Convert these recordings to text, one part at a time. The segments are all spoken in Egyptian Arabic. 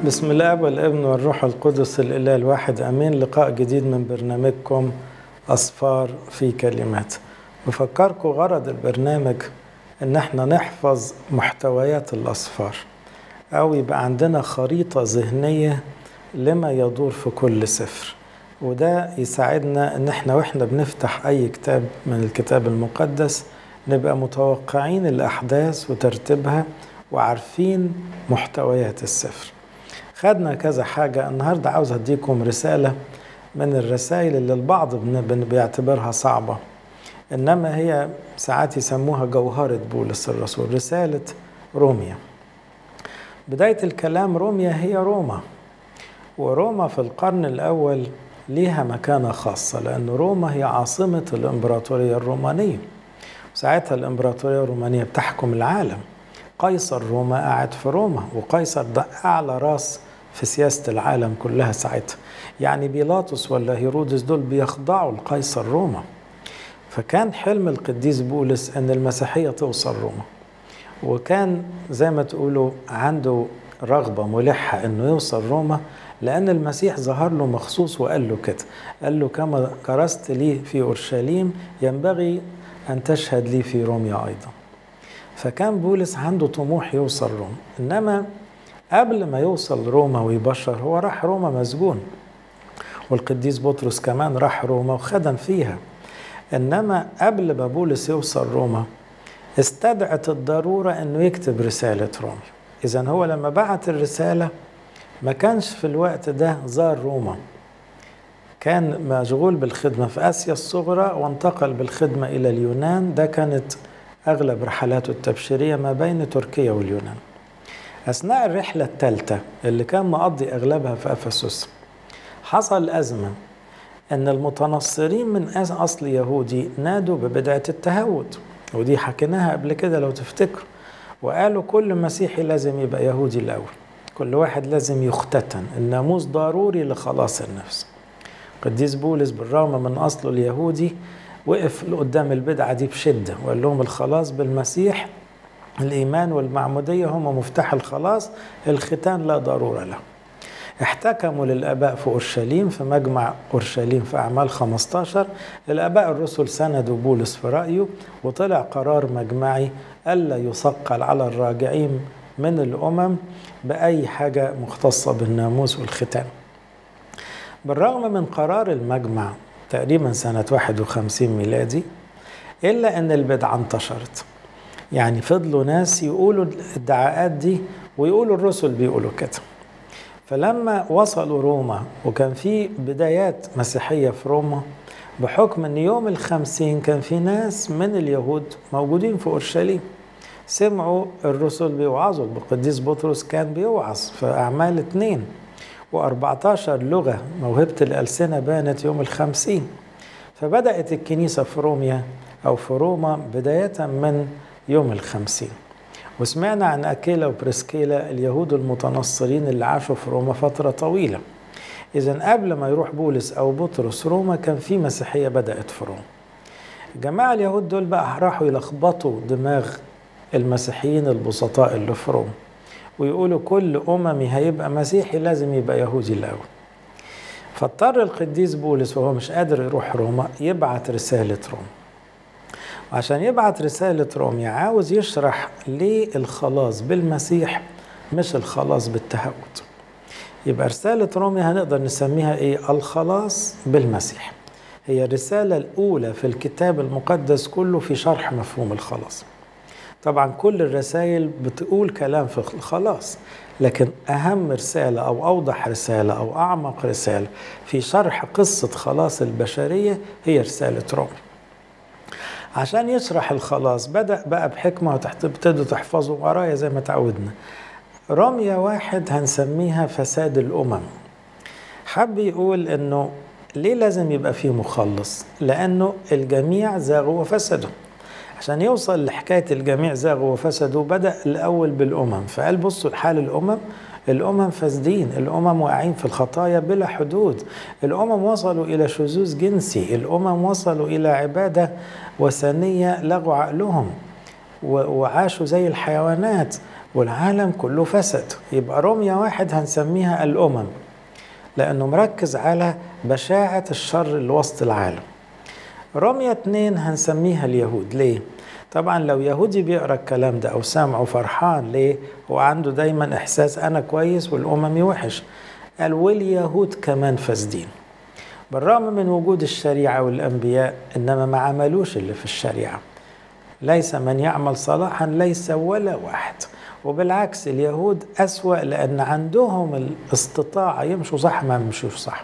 بسم الله والابن والروح القدس الإله الواحد أمين لقاء جديد من برنامجكم أصفار في كلمات بفكركم غرض البرنامج إن احنا نحفظ محتويات الأصفار أو يبقى عندنا خريطة ذهنية لما يدور في كل سفر وده يساعدنا إن احنا وإحنا بنفتح أي كتاب من الكتاب المقدس نبقى متوقعين الأحداث وترتيبها وعارفين محتويات السفر خدنا كذا حاجة النهاردة عاوز أديكم رسالة من الرسائل اللي البعض بيعتبرها صعبة إنما هي ساعات يسموها جوهرة بولس الرسول رسالة روميا بداية الكلام روميا هي روما وروما في القرن الأول ليها مكانة خاصة لأن روما هي عاصمة الإمبراطورية الرومانية ساعتها الإمبراطورية الرومانية بتحكم العالم قيصر روما قاعد في روما وقيصر ده أعلى راس في سياسة العالم كلها ساعتها يعني بيلاطس ولا هيرودس دول بيخضعوا لقيصر روما فكان حلم القديس بولس أن المسيحية توصل روما وكان زي ما تقولوا عنده رغبة ملحة أنه يوصل روما لأن المسيح ظهر له مخصوص وقال له كده قال له كما كرست لي في أورشليم ينبغي أن تشهد لي في روميا أيضا فكان بولس عنده طموح يوصل روما إنما قبل ما يوصل روما ويبشر هو راح روما مسجون والقديس بطرس كمان راح روما وخدم فيها إنما قبل ما بولس يوصل روما استدعت الضرورة أنه يكتب رسالة روميا إذا هو لما بعت الرسالة ما كانش في الوقت ده زار روما كان مشغول بالخدمة في آسيا الصغرى وانتقل بالخدمة إلى اليونان ده كانت أغلب رحلاته التبشيرية ما بين تركيا واليونان أثناء الرحلة الثالثة اللي كان مقضي أغلبها في أفسس حصل أزمة أن المتنصرين من أصل يهودي نادوا ببدعة التهود ودي حكيناها قبل كده لو تفتكروا وقالوا كل مسيحي لازم يبقى يهودي الأول كل واحد لازم يختتن الناموس ضروري لخلاص النفس قديس بولس بالرغم من أصله اليهودي وقف قدام البدعة دي بشدة وقال لهم الخلاص بالمسيح الإيمان والمعمودية هم مفتاح الخلاص الختان لا ضرورة له احتكموا للآباء في أورشليم في مجمع أورشليم في أعمال 15 الآباء الرسل سندوا بولس في رأيه وطلع قرار مجمعي ألا يثقل على الراجعين من الأمم بأي حاجة مختصة بالناموس والختان بالرغم من قرار المجمع تقريبا سنة 51 ميلادي إلا أن البدعة انتشرت يعني فضلوا ناس يقولوا الادعاءات دي ويقولوا الرسل بيقولوا كده فلما وصلوا روما وكان في بدايات مسيحية في روما بحكم أن يوم الخمسين كان في ناس من اليهود موجودين في أورشليم سمعوا الرسل بيوعظوا القديس بطرس كان بيوعظ في أعمال اتنين و14 لغة موهبة الألسنة بانت يوم الخمسين فبدأت الكنيسة في روميا أو في روما بداية من يوم الخمسين وسمعنا عن أكيلا وبريسكيلا اليهود المتنصرين اللي عاشوا في روما فترة طويلة إذا قبل ما يروح بولس أو بطرس روما كان في مسيحية بدأت في روما الجماعة اليهود دول بقى راحوا يلخبطوا دماغ المسيحيين البسطاء اللي في روما ويقولوا كل أممي هيبقى مسيحي لازم يبقى يهودي الأول فاضطر القديس بولس وهو مش قادر يروح روما يبعت رسالة روما وعشان يبعت رسالة روميا عاوز يشرح ليه الخلاص بالمسيح مش الخلاص بالتهود يبقى رسالة روميا هنقدر نسميها ايه الخلاص بالمسيح هي الرسالة الأولى في الكتاب المقدس كله في شرح مفهوم الخلاص طبعا كل الرسائل بتقول كلام في الخلاص لكن أهم رسالة أو أوضح رسالة أو أعمق رسالة في شرح قصة خلاص البشرية هي رسالة روميا عشان يشرح الخلاص بدأ بقى بحكمة وتبتدوا تحفظوا ورايا زي ما تعودنا رمية واحد هنسميها فساد الأمم حب يقول إنه ليه لازم يبقى فيه مخلص لأنه الجميع زاغوا وفسدوا عشان يوصل لحكاية الجميع زاغوا وفسدوا بدأ الأول بالأمم فقال بصوا لحال الأمم الأمم فاسدين الأمم واقعين في الخطايا بلا حدود الأمم وصلوا إلى شذوذ جنسي الأمم وصلوا إلى عبادة وثنية لغوا عقلهم وعاشوا زي الحيوانات والعالم كله فسد يبقى رمية واحد هنسميها الأمم لأنه مركز على بشاعة الشر اللي وسط العالم رمية اتنين هنسميها اليهود ليه؟ طبعا لو يهودي بيقرا الكلام ده او سامعه فرحان ليه؟ هو عنده دايما احساس انا كويس والاممي وحش. قال واليهود كمان فاسدين. بالرغم من وجود الشريعه والانبياء انما ما عملوش اللي في الشريعه. ليس من يعمل صلاحا ليس ولا واحد. وبالعكس اليهود أسوأ لأن عندهم الاستطاعة يمشوا صح ما يمشوش صح.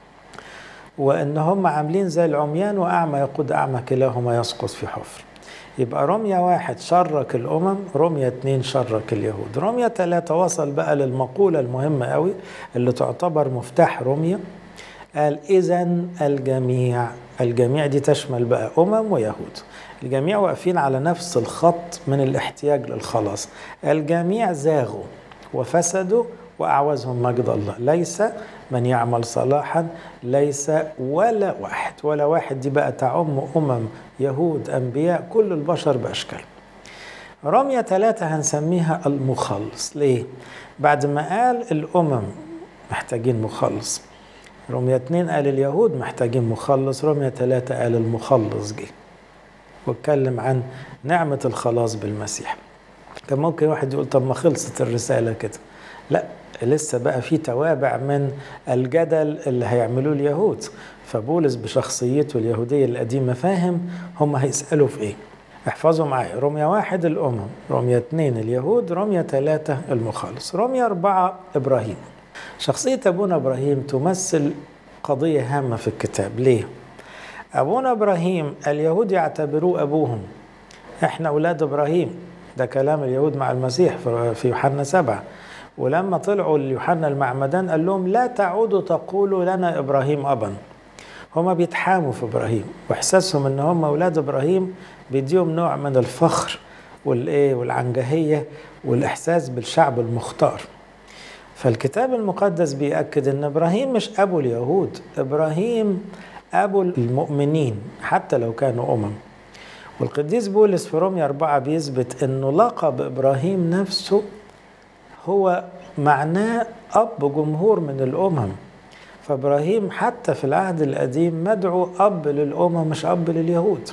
وان هم عاملين زي العميان واعمى يقود اعمى كلاهما يسقط في حفر يبقى رمية واحد شرك الأمم رمية اتنين شرك اليهود رمية ثلاثة وصل بقى للمقولة المهمة قوي اللي تعتبر مفتاح رمية قال إذا الجميع الجميع دي تشمل بقى أمم ويهود الجميع واقفين على نفس الخط من الاحتياج للخلاص الجميع زاغوا وفسدوا وأعوزهم مجد الله ليس من يعمل صلاحا ليس ولا واحد ولا واحد دي بقى تعم أمم يهود أنبياء كل البشر بأشكال رمية ثلاثة هنسميها المخلص ليه؟ بعد ما قال الأمم محتاجين مخلص رمية اتنين قال اليهود محتاجين مخلص رمية ثلاثة قال المخلص جه واتكلم عن نعمة الخلاص بالمسيح كان ممكن واحد يقول طب ما خلصت الرسالة كده لا لسه بقى في توابع من الجدل اللي هيعملوه اليهود فبولس بشخصيته اليهودية القديمة فاهم هم هيسألوا في ايه احفظوا معايا رمية واحد الأمم رمية اثنين اليهود رمية ثلاثة المخلص رمية أربعة إبراهيم شخصية أبونا إبراهيم تمثل قضية هامة في الكتاب ليه؟ أبونا إبراهيم اليهود يعتبروه أبوهم إحنا أولاد إبراهيم ده كلام اليهود مع المسيح في يوحنا سبعة ولما طلعوا ليوحنا المعمدان قال لهم لا تعودوا تقولوا لنا ابراهيم ابا هما بيتحاموا في ابراهيم واحساسهم ان هم اولاد ابراهيم بيديهم نوع من الفخر والايه والعنجهيه والاحساس بالشعب المختار فالكتاب المقدس بيأكد ان ابراهيم مش ابو اليهود ابراهيم ابو المؤمنين حتى لو كانوا امم والقديس بولس في روميا أربعة بيثبت انه لقب ابراهيم نفسه هو معناه أب جمهور من الأمم فإبراهيم حتى في العهد القديم مدعو أب للأمم مش أب لليهود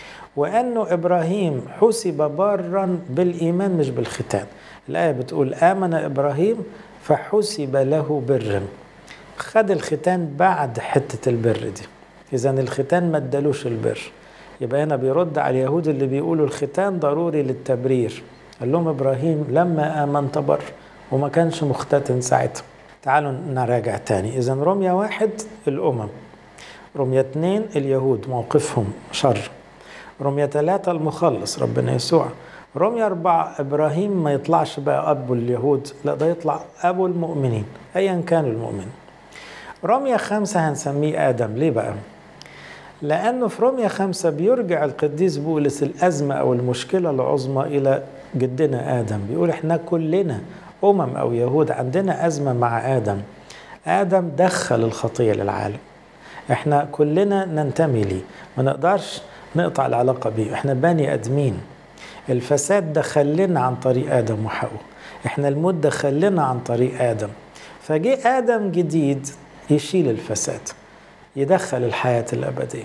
وأنه إبراهيم حسب بارا بالإيمان مش بالختان الآية بتقول آمن إبراهيم فحسب له برا خد الختان بعد حتة البر دي إذا الختان ما ادالوش البر يبقى هنا بيرد على اليهود اللي بيقولوا الختان ضروري للتبرير قال لهم ابراهيم لما امن تبر وما كانش مختتن ساعتها تعالوا نراجع تاني اذا رمية واحد الامم رمية اتنين اليهود موقفهم شر رمية ثلاثة المخلص ربنا يسوع رمية أربعة إبراهيم ما يطلعش بقى أبو اليهود لا ده يطلع أبو المؤمنين أيا كان المؤمن رمية خمسة هنسميه آدم ليه بقى؟ لأنه في رمية خمسة بيرجع القديس بولس الأزمة أو المشكلة العظمى إلى جدنا آدم بيقول إحنا كلنا أمم أو يهود عندنا أزمة مع آدم آدم دخل الخطية للعالم إحنا كلنا ننتمي ليه ما نقدرش نقطع العلاقة بيه إحنا بني أدمين الفساد دخل لنا عن طريق آدم وحواء إحنا الموت دخل لنا عن طريق آدم فجاء آدم جديد يشيل الفساد يدخل الحياة الأبدية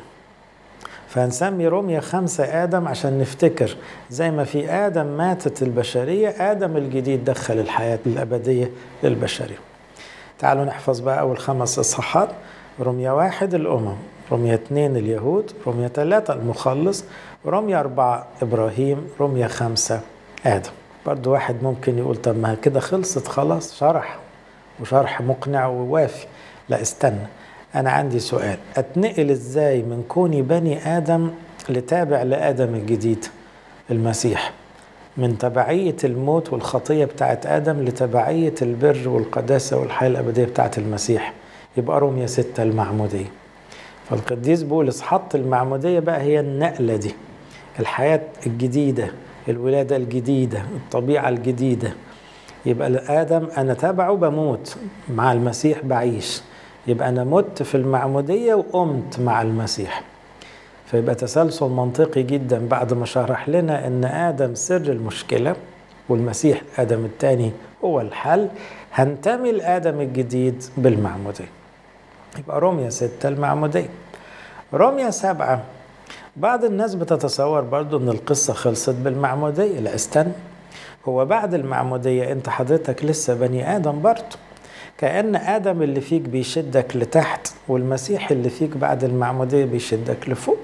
فهنسمي روميا خمسة آدم عشان نفتكر زي ما في آدم ماتت البشرية آدم الجديد دخل الحياة الأبدية للبشرية تعالوا نحفظ بقى أول خمس إصحاحات روميا واحد الأمم روميا اثنين اليهود روميا ثلاثة المخلص روميا أربعة إبراهيم روميا خمسة آدم برضو واحد ممكن يقول طب ما كده خلصت خلاص شرح وشرح مقنع ووافي لا استنى أنا عندي سؤال أتنقل إزاي من كوني بني آدم لتابع لآدم الجديد المسيح من تبعية الموت والخطية بتاعت آدم لتبعية البر والقداسة والحياة الأبدية بتاعت المسيح يبقى رومية ستة المعمودية فالقديس بولس حط المعمودية بقى هي النقلة دي الحياة الجديدة الولادة الجديدة الطبيعة الجديدة يبقى آدم أنا تابعه بموت مع المسيح بعيش يبقى أنا مت في المعمودية وقمت مع المسيح فيبقى تسلسل منطقي جدا بعد ما شرح لنا أن آدم سر المشكلة والمسيح آدم الثاني هو الحل هنتمي لآدم الجديد بالمعمودية يبقى روميا ستة المعمودية روميا سبعة بعض الناس بتتصور برضو ان القصة خلصت بالمعمودية لا استنى هو بعد المعمودية انت حضرتك لسه بني آدم برضو كأن آدم اللي فيك بيشدك لتحت والمسيح اللي فيك بعد المعمودية بيشدك لفوق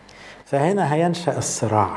فهنا هينشأ الصراع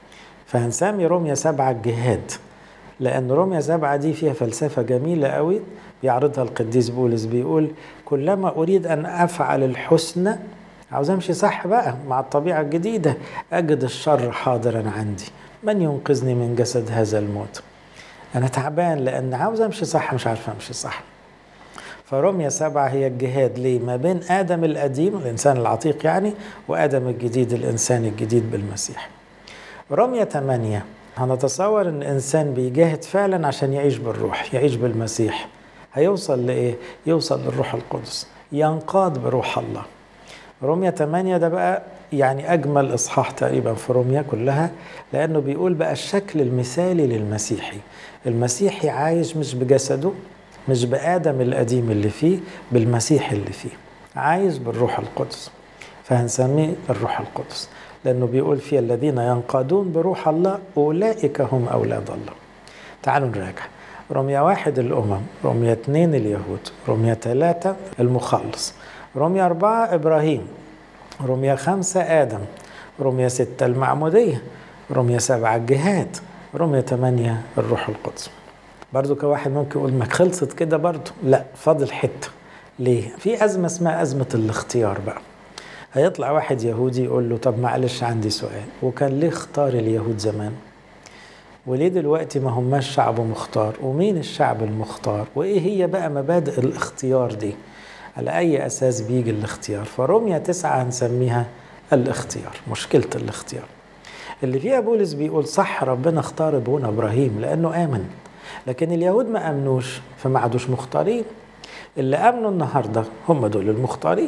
فهنسمي روميا سبعة الجهاد لأن روميا سبعة دي فيها فلسفة جميلة قوي بيعرضها القديس بولس بيقول كلما أريد أن أفعل الحسنى عاوز أمشي صح بقى مع الطبيعة الجديدة أجد الشر حاضرا عندي من ينقذني من جسد هذا الموت أنا تعبان لأن عاوز أمشي صح مش عارف أمشي صح فروميا سبعة هي الجهاد ليه ما بين آدم القديم الإنسان العتيق يعني وآدم الجديد الإنسان الجديد بالمسيح روميا ثمانية هنتصور ان الانسان بيجاهد فعلا عشان يعيش بالروح يعيش بالمسيح هيوصل لايه يوصل للروح القدس ينقاد بروح الله روميا 8 ده بقى يعني اجمل اصحاح تقريبا في روميا كلها لانه بيقول بقى الشكل المثالي للمسيحي المسيحي عايش مش بجسده مش بادم القديم اللي فيه بالمسيح اللي فيه عايش بالروح القدس فهنسميه الروح القدس لأنه بيقول فيه الذين ينقادون بروح الله أولئك هم أولاد الله تعالوا نراجع رمية واحد الأمم رمية اثنين اليهود رمية ثلاثة المخلص رمية أربعة إبراهيم رمية خمسة آدم رمية ستة المعمودية رمية سبعة الجهاد رمية ثمانية الروح القدس برضو كواحد ممكن يقول ما خلصت كده برضو لا فاضل حتة ليه في أزمة اسمها أزمة الاختيار بقى هيطلع واحد يهودي يقول له طب معلش عندي سؤال وكان ليه اختار اليهود زمان وليه دلوقتي ما هماش شعب مختار ومين الشعب المختار وايه هي بقى مبادئ الاختيار دي على اي اساس بيجي الاختيار فروميا تسعة هنسميها الاختيار مشكلة الاختيار اللي فيها بولس بيقول صح ربنا اختار ابونا ابراهيم لانه امن لكن اليهود ما امنوش فما عادوش مختارين اللي امنوا النهارده هم دول المختارين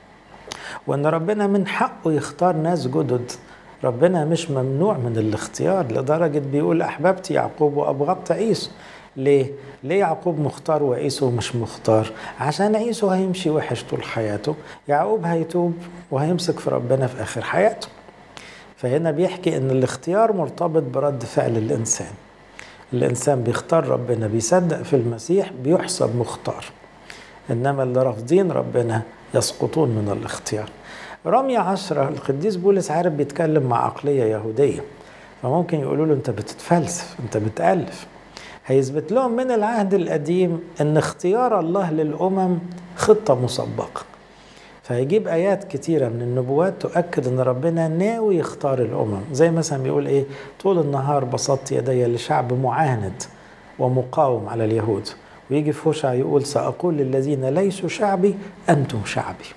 وان ربنا من حقه يختار ناس جدد ربنا مش ممنوع من الاختيار لدرجة بيقول أحببت يعقوب وأبغضت عيسو ليه؟ ليه يعقوب مختار وعيسو مش مختار؟ عشان عيسو هيمشي وحش طول حياته يعقوب هيتوب وهيمسك في ربنا في آخر حياته فهنا بيحكي ان الاختيار مرتبط برد فعل الإنسان الإنسان بيختار ربنا بيصدق في المسيح بيحسب مختار إنما اللي رافضين ربنا يسقطون من الاختيار رمية عشرة القديس بولس عارف بيتكلم مع عقلية يهودية فممكن يقولوا له أنت بتتفلسف أنت بتألف هيثبت لهم من العهد القديم أن اختيار الله للأمم خطة مسبقة فهيجيب آيات كتيرة من النبوات تؤكد أن ربنا ناوي يختار الأمم زي مثلا بيقول إيه طول النهار بسطت يدي لشعب معاند ومقاوم على اليهود ويجي في هوشع يقول سأقول للذين ليسوا شعبي أنتم شعبي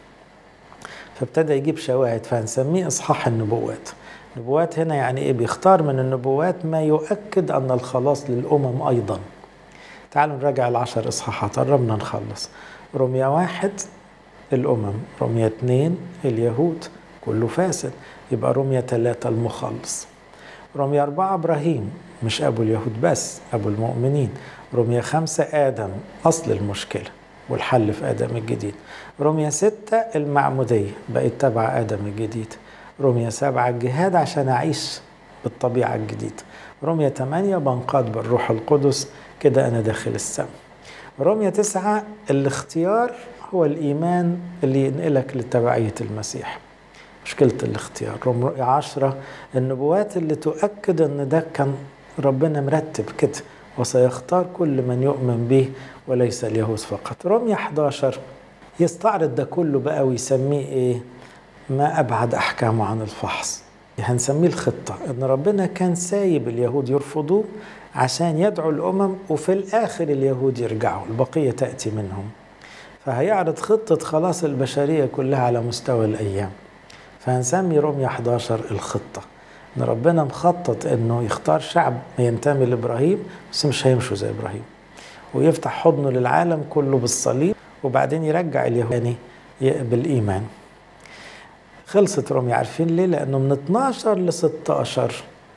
فابتدى يجيب شواهد فهنسميه إصحاح النبوات النبوات هنا يعني إيه بيختار من النبوات ما يؤكد أن الخلاص للأمم أيضا تعالوا نراجع العشر إصحاحات قربنا نخلص رمية واحد الأمم رمية اثنين اليهود كله فاسد يبقى رمية ثلاثة المخلص رمية أربعة إبراهيم مش أبو اليهود بس أبو المؤمنين رمية خمسة آدم أصل المشكلة والحل في آدم الجديد رمية ستة المعمودية بقت تبع آدم الجديد رمية سبعة الجهاد عشان أعيش بالطبيعة الجديدة رمية ثمانية بنقاد بالروح القدس كده أنا داخل السماء رمية تسعة الاختيار هو الإيمان اللي ينقلك لتبعية المسيح مشكلة الاختيار رمية عشرة النبوات اللي تؤكد أن ده كان ربنا مرتب كده وسيختار كل من يؤمن به وليس اليهود فقط رمية 11 يستعرض ده كله بقى ويسميه ايه ما ابعد احكامه عن الفحص هنسميه الخطة ان ربنا كان سايب اليهود يرفضوه عشان يدعو الامم وفي الاخر اليهود يرجعوا البقية تأتي منهم فهيعرض خطة خلاص البشرية كلها على مستوى الايام فهنسمي رمية 11 الخطة ان ربنا مخطط انه يختار شعب ينتمي لابراهيم بس مش هيمشوا زي ابراهيم ويفتح حضنه للعالم كله بالصليب وبعدين يرجع اليهوداني بالايمان خلصت روميا عارفين ليه لانه من 12 ل 16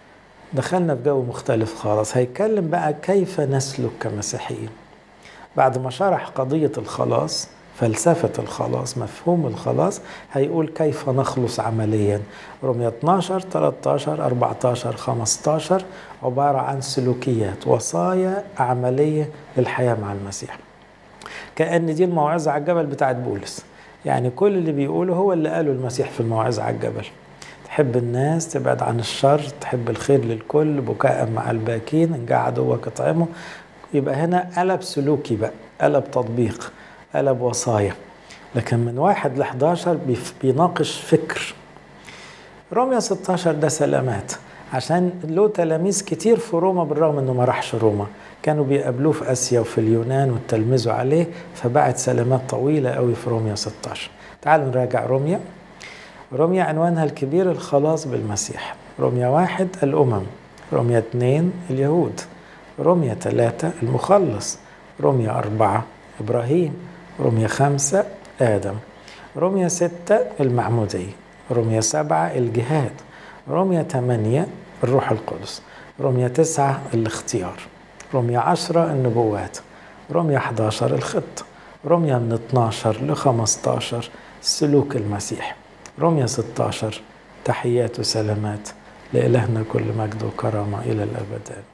دخلنا في جو مختلف خالص هيتكلم بقى كيف نسلك كمسيحيين بعد ما شرح قضية الخلاص فلسفة الخلاص مفهوم الخلاص هيقول كيف نخلص عمليا رمية 12 13 14 15 عبارة عن سلوكيات وصايا عملية للحياة مع المسيح كأن دي الموعظة على الجبل بتاعت بولس يعني كل اللي بيقوله هو اللي قاله المسيح في الموعظة على الجبل تحب الناس تبعد عن الشر تحب الخير للكل بكاء مع الباكين ان جاء عدوك اطعمه يبقى هنا قلب سلوكي بقى قلب تطبيق قلب وصايا لكن من واحد ل 11 بيناقش فكر روميا 16 ده سلامات عشان له تلاميذ كتير في روما بالرغم انه ما راحش روما كانوا بيقابلوه في اسيا وفي اليونان وتلمذوا عليه فبعت سلامات طويله قوي في روميا 16 تعالوا نراجع روميا روميا عنوانها الكبير الخلاص بالمسيح روميا واحد الأمم روميا اثنين اليهود روميا ثلاثة المخلص روميا أربعة إبراهيم روميا خمسة آدم روميا ستة المعمودية روميا سبعة الجهاد روميا ثمانية الروح القدس روميا تسعة الاختيار روميا عشرة النبوات روميا 11 الخط روميا من 12 ل 15 سلوك المسيح روميا 16 تحيات وسلامات لإلهنا كل مجد وكرامة إلى الأبد